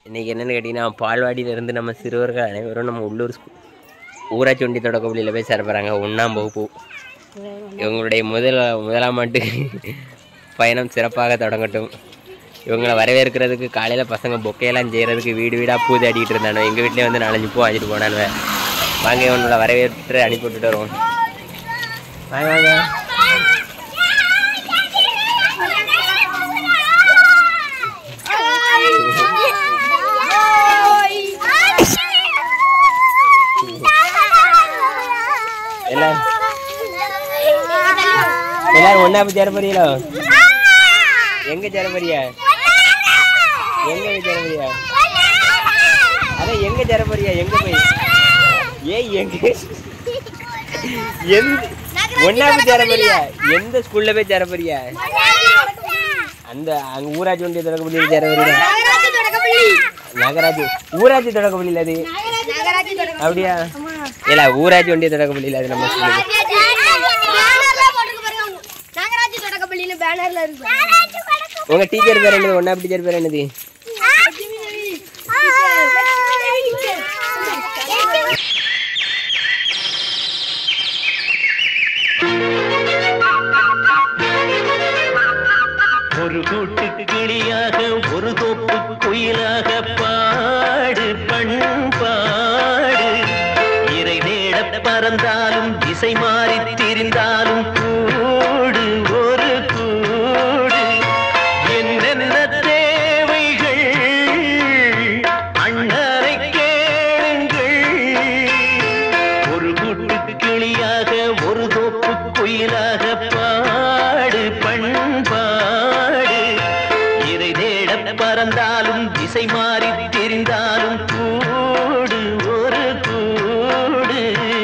இன்றைக்கி என்னென்னு கேட்டிங்கன்னா பால்வாடியிலேருந்து நம்ம சிறுவர்கள் அனைவரும் நம்ம உள்ளூர் ஸ்கூ ஊராட்சி ஒன்றிய தொடக்க பள்ளியில் போய் சேர போகிறாங்க ஒன்றாம் வகுப்பு இவங்களுடைய முதல் முதலாம் ஆண்டு பயணம் சிறப்பாக தொடங்கட்டும் இவங்களை வரவேற்கிறதுக்கு காலையில் பசங்க பொக்கையெல்லாம் செய்கிறதுக்கு வீடு வீடாக பூ தேடிட்டு இருந்தானோ எங்கள் வீட்லேயே வந்து நாலஞ்சு பூ வாங்கிட்டு போனானுவ வாங்க இவனோட வரவேற்று அனுப்பி விட்டுட்டு வருவோம் வாங்க வாங்க எல்லாம் எல்லாரும் ஒன்றா போய் சேர போறீங்களோ எங்கே சேர போறியா எங்கே போய் சேர போறியா அதான் எங்கே சேர போறியா எங்கே போய் ஏய் எங்க எந்த ஒன்றா போய் சேர போறியா எந்த ஸ்கூல்ல போய் சேர போறியா அந்த அங்க ஊராட்சி ஒன்றிய தொடக்க பள்ளியில் சேர போறியா நகராட்சி ஊராட்சி தொடக்க பள்ளியில் அது அப்படியா இல்ல ஊராட்சி ஒன்றிய தொடக்க பள்ளியில் அது நம்ம ஸ்கூலுக்கு நகராட்சி தொடக்கப்பள்ளின்னு பேனர்ல இருக்கு உங்க டீச்சர் பேர் என்னது ஒன்னா டீச்சர் பேர் என்னது ஒரு கூட்டு கிளியாக ஒரு தோப்பு குயிலாக பாடு பண்பாடு இறை தேட பறந்தாலும் திசை மாறி திரிந்தாலும் கூடு ஒரு கூடு என்னென்ன தேவைகள் அண்ணரை கேளுங்கள் ஒரு கூட்டு கிளியாக ஒரு தோப்பு குயிலாக பாடு பண்பாடு இதை தேட பறந்தாலும் திசை மாறி தெரிந்தாலும் கூடு ஒரு கூடு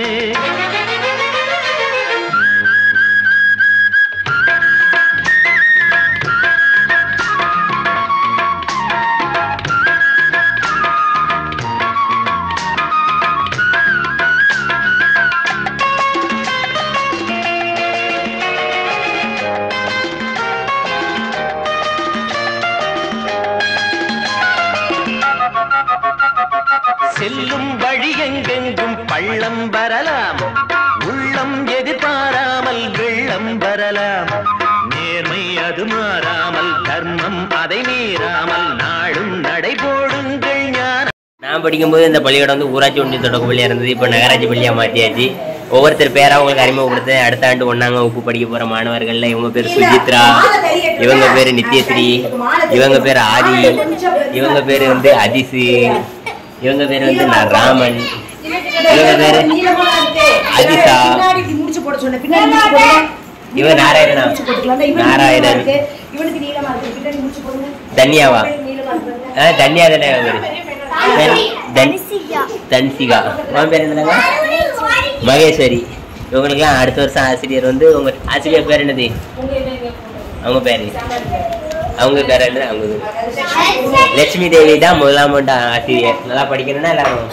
செல்லும் வழி எங்கெங்கும் பள்ளம் வரலாம் உள்ளம் எதிர்பாராமல் வெள்ளம் வரலாம் நேர்மை அது மாறாமல் தர்மம் அதை மீறாமல் நாடும் நடைபோடுங்கள் ஞான நான் படிக்கும்போது இந்த பள்ளிக்கூடம் வந்து ஊராட்சி ஒன்றிய தொடக்க பள்ளியாக இருந்தது இப்போ நகராட்சி பள்ளியாக மாற்றியாச்சு ஒவ்வொருத்தர் பேராக உங்களுக்கு அறிமுகப்படுத்த அடுத்த ஆண்டு ஒன்றாங்க வகுப்பு படிக்க போகிற மாணவர்கள்ல இவங்க பேர் சுஜித்ரா இவங்க பேர் நித்யஸ்ரீ இவங்க பேர் ஆதி இவங்க பேர் வந்து அதிசு இவங்க பேர் வந்து நான் ராமன் இவங்க பேர் அதிசா முடிச்சு போட சொன்னேன் பின்னாடி முடிச்சு போடுங்க. இவன் நாராயணனா முடிச்சு போட்டுக்கலாம். இந்த இவனுக்கு நாராயணன் நீளமா இருக்கு. இவனுக்கு நீளமா இருக்கு பின்னாடி முடிச்சு போடுங்க தன்யாவா நீளமா இருக்கு ஆ தன்யா தானே பேர் தன் தன்சிகா உன் பேர் என்னங்க மகேஸ்வரி இவங்களுக்குலாம் அடுத்த வருஷம் ஆசிரியர் வந்து உங்க ஆசிரியர் பேர் என்னது அவங்க பேரு அவங்க பேர் என்ன அவங்க பேரு. லட்சுமி தேவி தான் முதலாம் ஆண்டு ஆசிரியர் நல்லா படிக்கணும்னா எல்லாரும்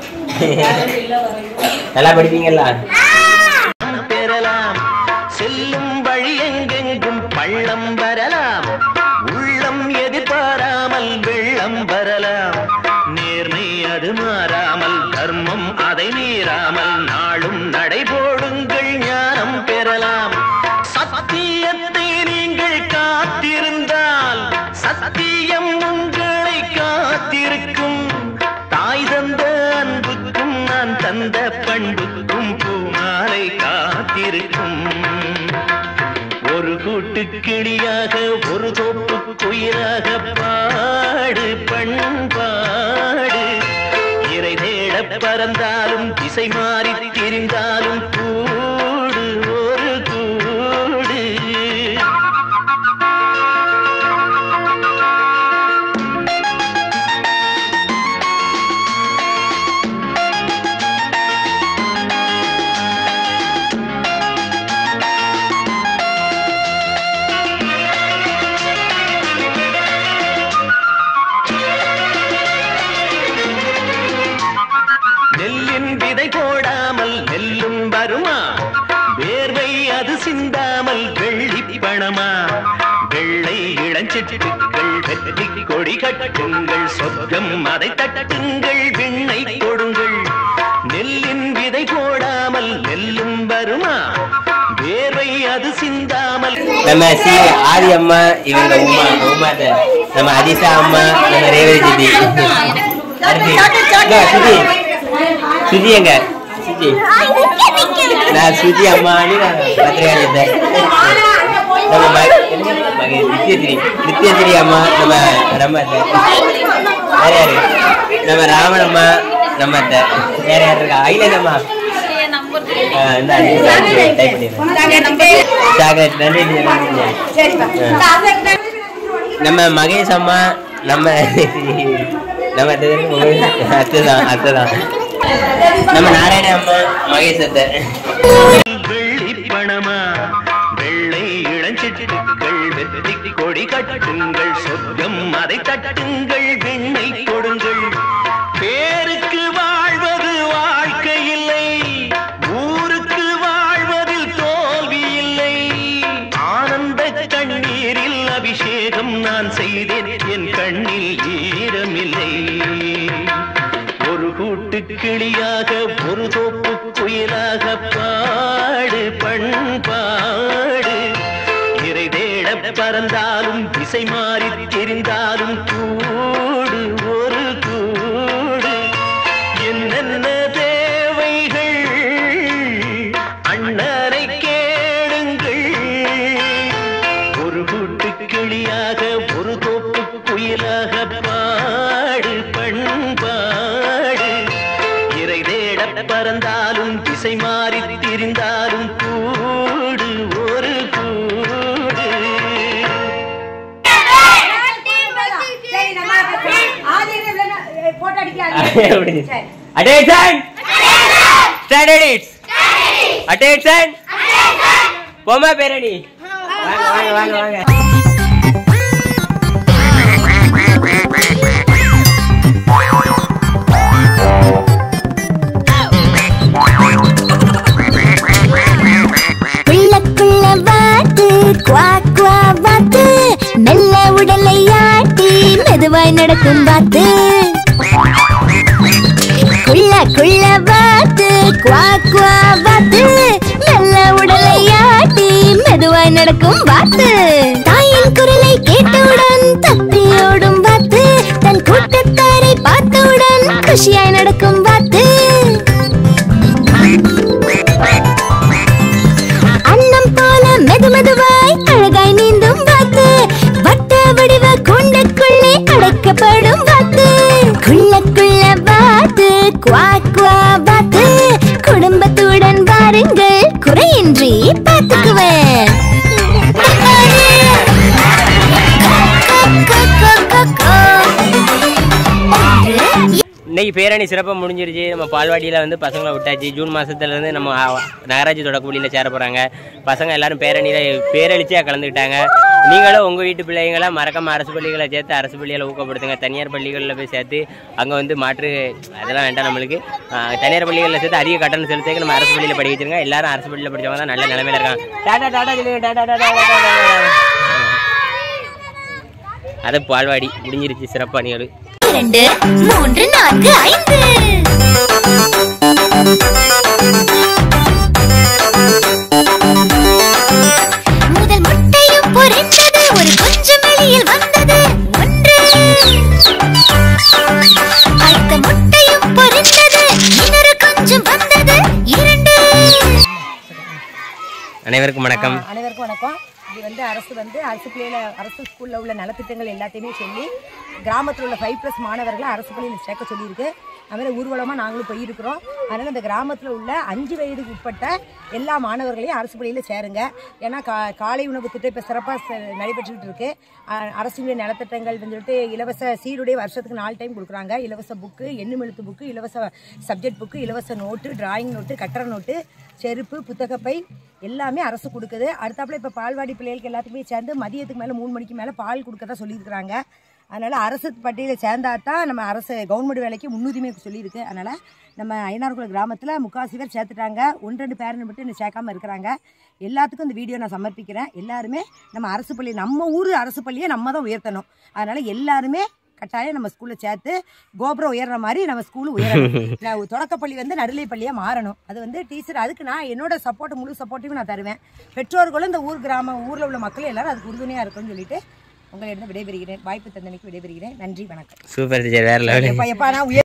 நல்லா படிப்பீங்களா பெறலாம் செல்லும் வழி எங்கெங்கும் பள்ளம் வரலாம் உள்ளம் எதிர்பாராமல் வெள்ளம் வரலாம் நேர்மை அது மாறாமல் தர்மம் அதை மீறாமல் நாளும் நடைபோடுங்கள் ஞானம் பெறலாம் சத்தியத்தை நீங்கள் காத்திருந்தால் சத்தியம் உங்களை காத்திருக்கும் தாய் தந்த அன்புக்கும் நான் தந்த பண்புக்கும் பூமாலை காத்திருக்கும் ஒரு கூட்டு கிளியாக ஒரு தோப்பு குயிலாக பாடு பண்பாடு இறை தேட பறந்தாலும் திசை மாறி திரிந்தாலும் கூடு ஒரு கூடு நெல்லின் விதை போடாமல் நெல்லும் கொடி கட்டுங்கள் சொர்க்கம் அதை தட்டுங்கள் விண்ணை கொடுங்கள் நெல்லின் விதை போடாமல் நெல்லும் வருமா வேர்வை அது சிந்தாமல் நம்ம சி ஆதி அம்மா இவங்க உமா உமாட்ட நம்ம அதிசா அம்மா நம்ம ரேவதி சித்தி அடுத்து இந்தா, சுஜி சுஜி எங்க சுஜி நான் சுஜி அம்மானு நான் பத்திரிகை நம்ம மக- என்ன? மக நித்யஸ்ரீ நித்யஸ்ரீ அம்மா நம்ம நம்ம அத்தை. வேற யாரு நம்ம ராமன் அம்மா நம்ம அத்தை வேற யாரு இருக்கா ஐலண்ட் அம்மா ஆ, இந்த டைப் பண்ணிடுறேன் சாக்லேட் நன்றி நன்றி நம்ம மகேஷ் அம்மா நம்ம நம்ம அத்தை தான் அத்தை தான் நம்ம நாராயண அம்மா மகேஷ் அத்தை வெள்ளி பணமா வெள்ளை இளஞ்சிட்டுக்கள் வெற்றி கொடி கட்டுங்கள் சொர்க்கம் அதை தட்டுங்கள் விண்ணை கொடுங்கள் பேருக்கு வாழ்வது வாழ்க்கை இல்லை ஊருக்கு வாழ்வதில் தோல்வி இல்லை ஆனந்த கண்ணீரில் அபிஷேகம் நான் செய்தேன் என் கண்ணில் ஈரமில்லை ஒரு கூட்டு கிளியாக ஒரு தோப்பு குயிலாக பாடு பண்பாடு இறை தேட பறந்தாலும் திசை மாறி தெரிந்தாலும் கூடு ஒரு கூடு என்னென்ன தேவைகள் அண்ணனை கேளுங்கள் ஒரு கூட்டு கிளியாக ஒரு தோப்பு குயிலாக பாடு பண்பாடு இறை தேட பறந்தாலும் திசை மாறி திரிந்தாலும் கூடு ஒரு கூடு சரி நம்ம ஆதி போட்டோ அடிக்க சரி அட்டேஷன் ஸ்டாண்டர்ட் அட்டேஷன் போமா பேரணி வாங்க வாங்க வாங்க வாங்க குள்ளக்குள்ள வாத்து குவா குவா வாத்து மெல்ல உடலை ஆட்டி மெதுவாய் நடக்கும் வாத்து குள்ள குள்ள வாத்து குவா குவா வாத்து மெல்ல உடலை ஆட்டி மெதுவாய் நடக்கும் வாத்து தாயின் குரலை கேட்டவுடன் தப்பி ஓடும் வாத்து தன் கூட்டத்தாரை பார்த்தவுடன் குஷியாய் நடக்கும் வாத்து அன்னம் போல மெது மெதுவாய் அழகாய் நீந்தும் வாத்து வட்ட வடிவ கூண்டுக்குள்ளே அடைக்கப்படும் வாத்து குள்ளக்குள்ள வாத்து குவா குவா வாத்து குடும்பத்துடன் வாருங்கள் குறையின்றி பார்த்துக்குவேன் இன்னைக்கு பேரணி சிறப்பாக முடிஞ்சிருச்சு நம்ம பால்வாடியில் வந்து பசங்களை விட்டாச்சு ஜூன் மாதத்துலேருந்து நம்ம ஆ, நகராட்சி தொடக்கப்பள்ளியில் சேர போகிறாங்க பசங்க எல்லாரும் பேரணியில் பேரழிச்சியாக கலந்துக்கிட்டாங்க நீங்களும் உங்கள் வீட்டு பிள்ளைங்களை மறக்காம அரசு பள்ளிகளை சேர்த்து அரசு பள்ளிகளை ஊக்கப்படுத்துங்க தனியார் பள்ளிகளில் போய் சேர்த்து அங்கே வந்து மாற்று அதெல்லாம் வேண்டாம் நம்மளுக்கு ஆ, தனியார் பள்ளிகளில் சேர்த்து அதிக கட்டணம் செலுத்தி நம்ம அரசு பள்ளியில் படிக்க வச்சிருங்க எல்லாரும் அரசு பள்ளியில் படிச்சவங்க தான் நல்ல நிலைமையில இருக்காங்க டாடா டாடா சொல்லுங்க டாடா டாடா டாடா, டாடா. அது பால்வாடி முடிஞ்சிருச்சு சிறப்பாக நிகழ்வு இரண்டு மூன்று நான்கு ஐந்து முதல் முட்டையும் பொரிந்தது ஒரு கொஞ்சம் வெளியில் வந்தது ஒன்று அடுத்த முட்டையும் பொரிந்தது இன்னொரு கொஞ்சம் வந்தது இரண்டு அனைவருக்கும் வணக்கம் அனைவருக்கும் வணக்கம் இது வந்து அரசு வந்து அரசு பிள்ளையில அரசு ஸ்கூலில் உள்ள நலத்திட்டங்கள் எல்லாத்தையுமே சொல்லி கிராமத்தில் உள்ள ஃபைவ் ப்ளஸ் மாணவர்களை அரசு பள்ளியில் சேர்க்க சொல்லியிருக்கு அதுமாதிரி ஊர்வலமாக நாங்களும் போயிருக்கிறோம் அதனால் இந்த கிராமத்தில் உள்ள அஞ்சு வயதுக்கு உட்பட்ட எல்லா மாணவர்களையும் அரசு பள்ளியில் சேருங்க ஏன்னா கா காலை உணவு திட்டம் இப்போ சிறப்பாக நடைபெற்றுக்கிட்டு இருக்கு அஹ் அரசுடைய நலத்திட்டங்கள் சொல்லிட்டு இலவச சீருடைய வருஷத்துக்கு நாலு டைம் கொடுக்குறாங்க இலவச புக்கு எண்ணுமெழுத்து புக்கு இலவச சப்ஜெக்ட் புக்கு இலவச நோட்டு டிராயிங் நோட்டு கட்டர நோட்டு செருப்பு புத்தகப்பை எல்லாமே அரசு கொடுக்குது அடுத்தாப்புல இப்போ பால்வாடி பிள்ளைகளுக்கு எல்லாத்துக்குமே சேர்ந்து மதியத்துக்கு மேலே மூணு மணிக்கு மேலே பால் கொடுக்கறதா சொல்லியிருக்கிறாங்க அதனால் அரசு பட்டியலில் சேர்ந்தா தான் நம்ம அரசு கவர்மெண்ட் வேலைக்கு முன்னுரிமை சொல்லியிருக்கு அதனால் நம்ம ஐநாறுகுளம் கிராமத்தில் முக்காசி பேர் சேர்த்துட்டாங்க ஒன்று ரெண்டு பேரண்ட் மட்டும் இன்னும் சேர்க்காம இருக்கிறாங்க எல்லாத்துக்கும் இந்த வீடியோ நான் சமர்ப்பிக்கிறேன் எல்லாருமே நம்ம அரசு பள்ளி நம்ம ஊர் அரசு பள்ளியை நம்ம தான் உயர்த்தணும் அதனால் எல்லாருமே கட்டாயம் நம்ம ஸ்கூலில் சேர்த்து கோபுரம் உயர்ற மாதிரி நம்ம ஸ்கூல் உயரணும் நான் தொடக்கப்பள்ளி வந்து நடுநிலை பள்ளியாக மாறணும் அது வந்து டீச்சர் அதுக்கு நான் என்னோட சப்போர்ட் முழு சப்போர்ட்டையும் நான் தருவேன் பெற்றோர்களும் இந்த ஊர் கிராம ஊரில் உள்ள மக்கள் எல்லாரும் அதுக்கு உறுதுணையாக இருக்கும்னு சொல்லிட்டு உங்களிடம் விடைபெறுகிறேன் வாய்ப்பு தந்தமைக்கு விடைபெறுகிறேன் நன்றி வணக்கம் சூப்பர் டீச்சர் வேற லெவலு எப்பா எப்பா நான் உயர்